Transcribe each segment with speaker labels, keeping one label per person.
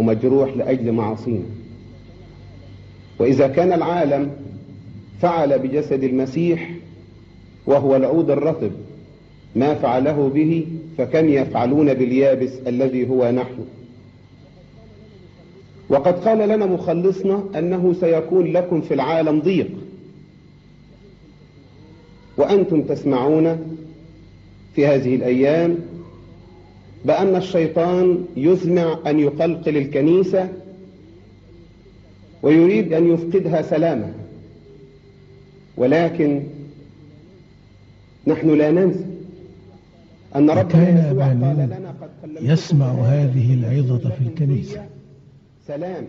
Speaker 1: ومجروح لأجل معاصينا وإذا كان العالم فعل بجسد المسيح وهو العود الرطب ما فعله به فكم يفعلون باليابس الذي هو نحن وقد قال لنا مخلصنا أنه سيكون لكم في العالم ضيق وأنتم تسمعون في هذه الأيام بأن الشيطان يزمع أن يقلقل الكنيسة ويريد أن يفقدها سلامها ولكن نحن لا ننسى أن ربنا
Speaker 2: كان
Speaker 1: يسوع قال
Speaker 2: بانون
Speaker 1: لنا قد كلمتكم
Speaker 2: يسمع
Speaker 1: بآيات
Speaker 2: هذه العظة في
Speaker 1: لكم
Speaker 2: الكنيسة
Speaker 1: هي سلام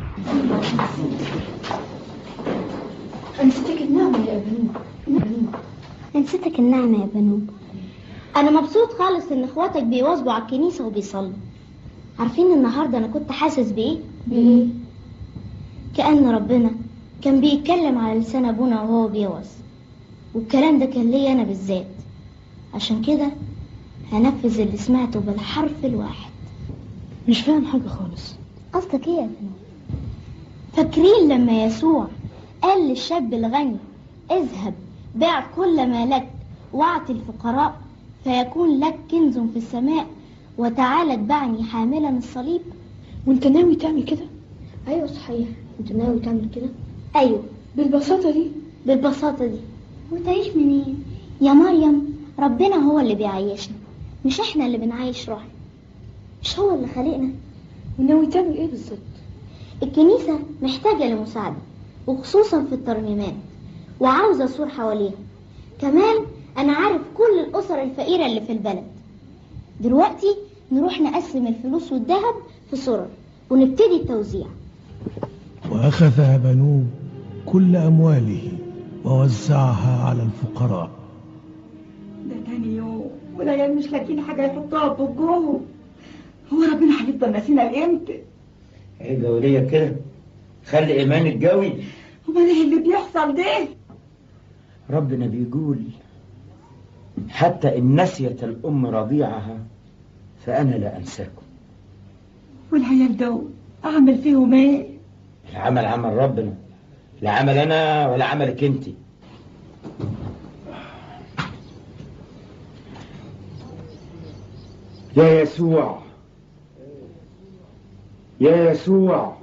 Speaker 3: نسيتك النعمة يا بنوب
Speaker 4: نسيتك النعمة يا بنوب أنا مبسوط خالص إن إخواتك بيواظبوا على الكنيسة وبيصلوا عارفين النهاردة أنا كنت حاسس بإيه؟
Speaker 3: بإيه؟
Speaker 4: كأن ربنا كان بيتكلم على لسان أبونا وهو بيوعظ والكلام ده كان ليا أنا بالذات عشان كده هنفذ اللي سمعته بالحرف الواحد
Speaker 3: مش فاهم حاجة خالص
Speaker 4: قصدك إيه يا بنوب؟ فاكرين لما يسوع قال للشاب الغني اذهب بيع كل ما لك واعطي الفقراء فيكون لك كنز في السماء وتعالى اتبعني حاملا الصليب
Speaker 3: وانت ناوي تعمل كده
Speaker 4: ايوه صحيح انت ناوي تعمل كده ايوه
Speaker 3: بالبساطة دي
Speaker 4: بالبساطه دي وتعيش منين يا مريم ربنا هو اللي بيعيشنا مش احنا اللي بنعيش روحنا مش هو اللي خلقنا
Speaker 3: وناوي تعمل ايه بالظبط
Speaker 4: الكنيسة محتاجة لمساعدة وخصوصا في الترميمات وعاوزة سور حواليها كمان أنا عارف كل الأسر الفقيرة اللي في البلد دلوقتي نروح نقسم الفلوس والذهب في سرر ونبتدي التوزيع
Speaker 2: وأخذ بنوب كل أمواله ووزعها على الفقراء
Speaker 5: ده تاني يوم والعيال مش لاقيين حاجة يحطوها في بقهم هو ربنا هيفضل ناسينا لامتى؟
Speaker 6: ايه جولية كده خلي ايمانك قوي
Speaker 5: امال ايه اللي بيحصل ده؟
Speaker 6: ربنا بيقول حتى إن نسيت الأم رضيعها فأنا لا أنساكم
Speaker 5: والعيال دول اعمل فيهم ايه؟
Speaker 6: العمل عمل ربنا لا عمل أنا ولا عملك أنت
Speaker 7: يا يسوع يا يسوع